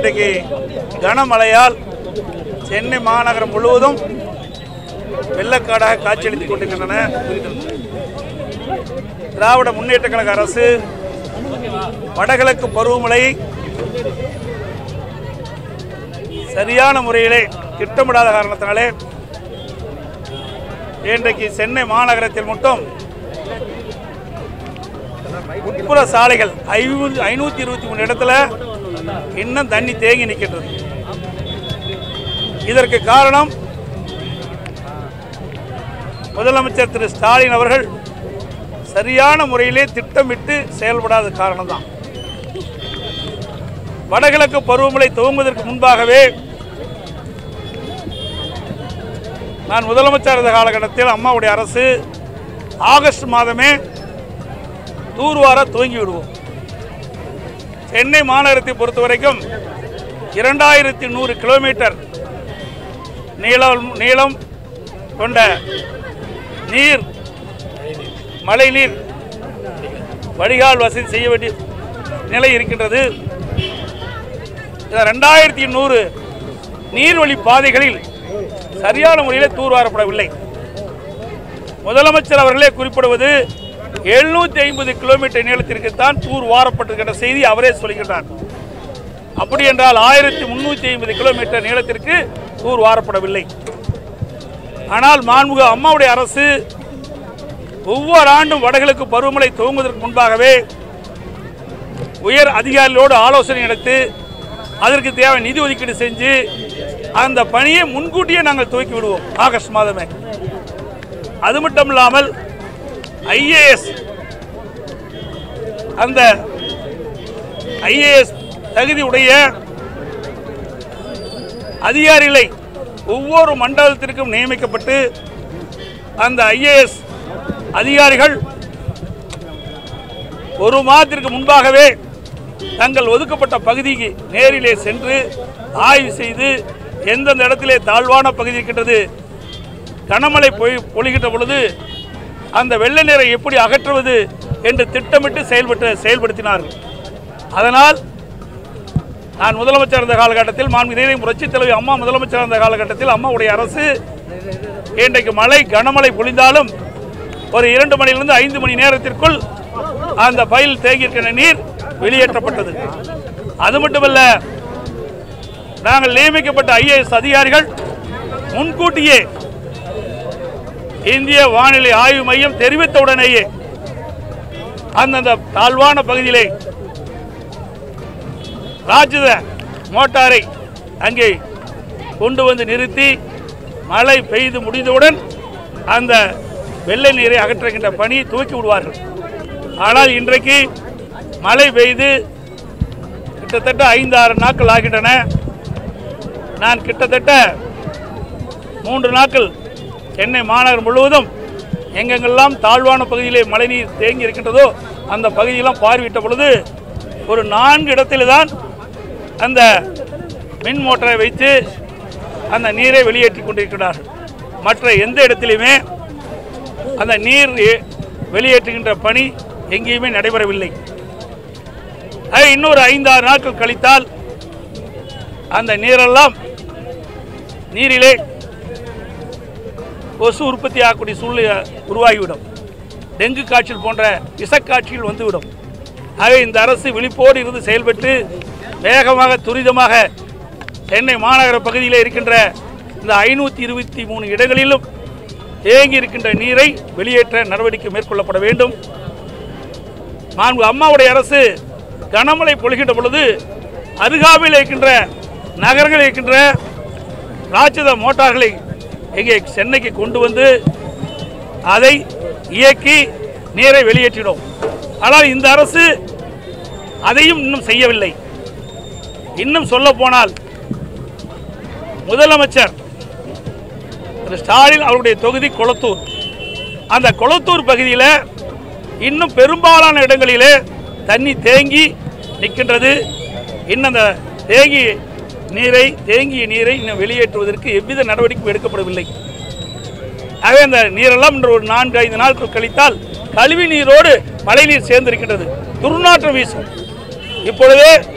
இன்றைக்கு கனமழையால் சென்னை மாநகரம் முழுவதும் வெள்ளக்காடாக காட்சியளித்துக் கொண்டிருக்கின்றன திராவிட முன்னேற்ற கழக அரசு வடகிழக்கு பருவமழை சரியான முறையிலே திட்டமிடாத காரணத்தினாலே இன்றைக்கு சென்னை மாநகரத்தில் மட்டும் உட்புற சாலைகள் ஐநூறு ஐநூற்றி இருபத்தி மூணு இடத்துல இன்னும் தண்ணி தேங்கி நிற்கின்றது இதற்கு காரணம் முதலமைச்சர் திரு ஸ்டாலின் அவர்கள் சரியான முறையிலே திட்டமிட்டு செயல்படாத காரணம்தான் வடகிழக்கு பருவமழை துவங்குவதற்கு முன்பாகவே நான் முதலமைச்சர் இருந்த காலகட்டத்தில் அம்மாவுடைய அரசு ஆகஸ்ட் மாதமே தூர்வார துவங்கி விடுவோம் சென்னை மாநகரத்தை பொறுத்த வரைக்கும் இரண்டாயிரத்தி நூறு கிலோமீட்டர் நீளம் நீளம் கொண்ட நீர் மழைநீர் வடிகால் வசதி செய்ய வேண்டிய நிலை இருக்கின்றது இந்த ரெண்டாயிரத்தி நூறு நீர்வழி பாதைகளில் சரியான முறையில் தூர்வாரப்படவில்லை முதலமைச்சர் அவர்களே குறிப்பிடுவது எழுநூத்தி ஐம்பது கிலோமீட்டர் நீளத்திற்கு தான் தூர் வாரப்பட்டிருக்கின்ற செய்தி அவரே சொல்கின்றார் அப்படி என்றால் ஆயிரத்தி முன்னூத்தி ஐம்பது கிலோமீட்டர் நீளத்திற்கு தூர் வாரப்படவில்லை ஆனால் மாண்புக அம்மாவுடைய அரசு ஒவ்வொரு ஆண்டும் வடகிழக்கு பருவமழை துவங்குவதற்கு முன்பாகவே உயர் அதிகாரிகளோடு ஆலோசனை நடத்தி அதற்கு தேவை நிதி ஒதுக்கீடு செஞ்சு அந்த பணியை முன்கூட்டியே நாங்கள் துவக்கி விடுவோம் ஆகஸ்ட் மாதமே அது மட்டும் இல்லாமல் ஐஏஎஸ் அந்த ஐஏஎஸ் தகுதி உடைய அதிகாரிகளை ஒவ்வொரு மண்டலத்திற்கும் நியமிக்கப்பட்டு அந்த ஐஏஎஸ் அதிகாரிகள் ஒரு மாதத்திற்கு முன்பாகவே தங்கள் ஒதுக்கப்பட்ட பகுதிக்கு நேரிலே சென்று ஆய்வு செய்து எந்தெந்த இடத்திலே தாழ்வான பகுதி இருக்கின்றது கனமழை பொய் பொழிகின்ற பொழுது அந்த வெள்ளை நீரை எப்படி அகற்றுவது என்று திட்டமிட்டு செயல்பட்டு செயல்படுத்தினார்கள் அதனால் நான் முதலமைச்சர் இருந்த காலகட்டத்தில் மாண்பு இதயம் புரட்சித் தலைவி அம்மா முதலமைச்சர் இருந்த காலகட்டத்தில் அம்மாவுடைய அரசு இன்றைக்கு மழை கனமழை பொழிந்தாலும் ஒரு இரண்டு மணியிலிருந்து ஐந்து மணி நேரத்திற்குள் அந்த பயில் தேங்கியிருக்கிற நீர் வெளியேற்றப்பட்டது அது மட்டுமல்ல நாங்கள் நியமிக்கப்பட்ட ஐஏஎஸ் அதிகாரிகள் முன்கூட்டியே இந்திய வானிலை ஆய்வு மையம் தெரிவித்தவுடனேயே அந்தந்த தாழ்வான பகுதியிலே ராட்சத மோட்டாரை அங்கே கொண்டு வந்து நிறுத்தி மழை பெய்து முடிந்தவுடன் அந்த வெள்ளை நீரை அகற்றுகின்ற பணி துவக்கி விடுவார்கள் ஆனால் இன்றைக்கு மழை பெய்து கிட்டத்தட்ட ஐந்து ஆறு நாட்கள் ஆகின்றன நான் கிட்டத்தட்ட மூன்று நாட்கள் சென்னை மாநகர் முழுவதும் எங்கெங்கெல்லாம் தாழ்வான பகுதியிலே மழைநீர் தேங்கி இருக்கின்றதோ அந்த பகுதியெல்லாம் பார்வையிட்ட பொழுது ஒரு நான்கு இடத்தில் தான் அந்த மின் மோட்டரை வைத்து அந்த நீரை வெளியேற்றி கொண்டிருக்கிறார்கள் மற்ற எந்த இடத்திலுமே அந்த நீர் எ- வெளியேற்றுகின்ற பணி எங்கேயுமே நடைபெறவில்லை அது இன்னொரு ஐந்தாறு நாட்கள் கழித்தால் அந்த நீரெல்லாம் நீரிலே கொசு உற்பத்தி ஆகக்கூடிய சூழ்நிலை உருவாகிவிடும் டெங்கு காய்ச்சல் போன்ற விஷக்காட்சிகள் வந்துவிடும் ஆகவே இந்த அரசு விழிப்போடு இருந்து செயல்பட்டு வேகமாக துரிதமாக சென்னை மாநகர பகுதியில் இருக்கின்ற இந்த ஐநூற்றி இருபத்தி மூணு இடங்களிலும் தேங்கி இருக்கின்ற நீரை வெளியேற்ற நடவடிக்கை மேற்கொள்ளப்பட வேண்டும் மாண்பு அம்மாவுடைய அரசு கனமழை பொழிகின்ற பொழுது அருகாமையில் இருக்கின்ற நகரங்களில் இருக்கின்ற ராட்சத மோட்டார்களை இங்கே சென்னைக்கு கொண்டு வந்து அதை இயக்கி நீரை வெளியேற்றிடும் ஆனால் இந்த அரசு அதையும் இன்னும் செய்யவில்லை இன்னும் சொல்ல போனால் முதலமைச்சர் திரு ஸ்டாலின் அவருடைய தொகுதி கொளத்தூர் அந்த கொளத்தூர் பகுதியில் இன்னும் பெரும்பாலான இடங்களிலே தண்ணி தேங்கி நிற்கின்றது இன்னும் அந்த தேங்கி நீரை தேங்கிய நீரை இன்னும் வெளியேற்றுவதற்கு எவ்வித நடவடிக்கையும் எடுக்கப்படவில்லை ஆகவே அந்த நீரெல்லாம் இன்று ஒரு நான்கு ஐந்து நாட்கள் கழித்தால் கழிவு நீரோடு மழைநீர் சேர்ந்திருக்கின்றது துர்நாற்றம் வீசும் இப்பொழுதே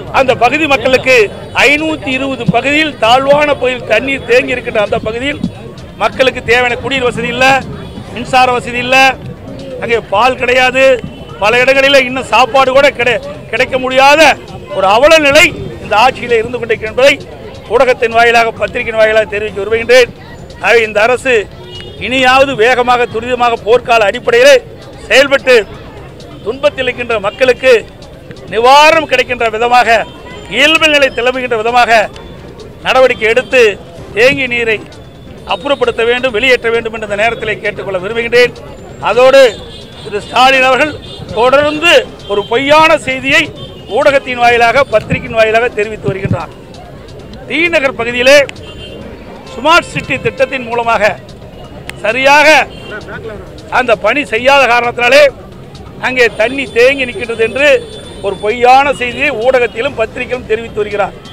அந்த பகுதி மக்களுக்கு ஐநூற்றி இருபது பகுதியில் தாழ்வான பகுதியில் தண்ணீர் தேங்கி இருக்கின்ற அந்த பகுதியில் மக்களுக்கு தேவையான குடிநீர் வசதி இல்லை மின்சார வசதி இல்லை அங்கே பால் கிடையாது பல இடங்களில் இன்னும் சாப்பாடு கூட கிடை கிடைக்க முடியாத ஒரு அவல நிலை இந்த ஆட்சியில் இருந்து கொண்டிருக்கிறது என்பதை ஊடகத்தின் வாயிலாக பத்திரிகையின் வாயிலாக தெரிவிக்க விரும்புகின்றேன் ஆகவே இந்த அரசு இனியாவது வேகமாக துரிதமாக போர்க்கால அடிப்படையிலே செயல்பட்டு துன்பத்தில் இருக்கின்ற மக்களுக்கு நிவாரணம் கிடைக்கின்ற விதமாக இயல்பு நிலை திரும்புகின்ற விதமாக நடவடிக்கை எடுத்து தேங்கிய நீரை அப்புறப்படுத்த வேண்டும் வெளியேற்ற வேண்டும் என்ற இந்த நேரத்தில் கேட்டுக்கொள்ள விரும்புகின்றேன் அதோடு திரு ஸ்டாலின் அவர்கள் தொடர்ந்து ஒரு பொய்யான செய்தியை ஊடகத்தின் வாயிலாக பத்திரிகையின் வாயிலாக தெரிவித்து வருகின்றார் தீநகர் பகுதியிலே ஸ்மார்ட் சிட்டி திட்டத்தின் மூலமாக சரியாக அந்த பணி செய்யாத காரணத்தினாலே அங்கே தண்ணி தேங்கி நிற்கின்றது என்று ஒரு பொய்யான செய்தியை ஊடகத்திலும் பத்திரிகையிலும் தெரிவித்து வருகிறார்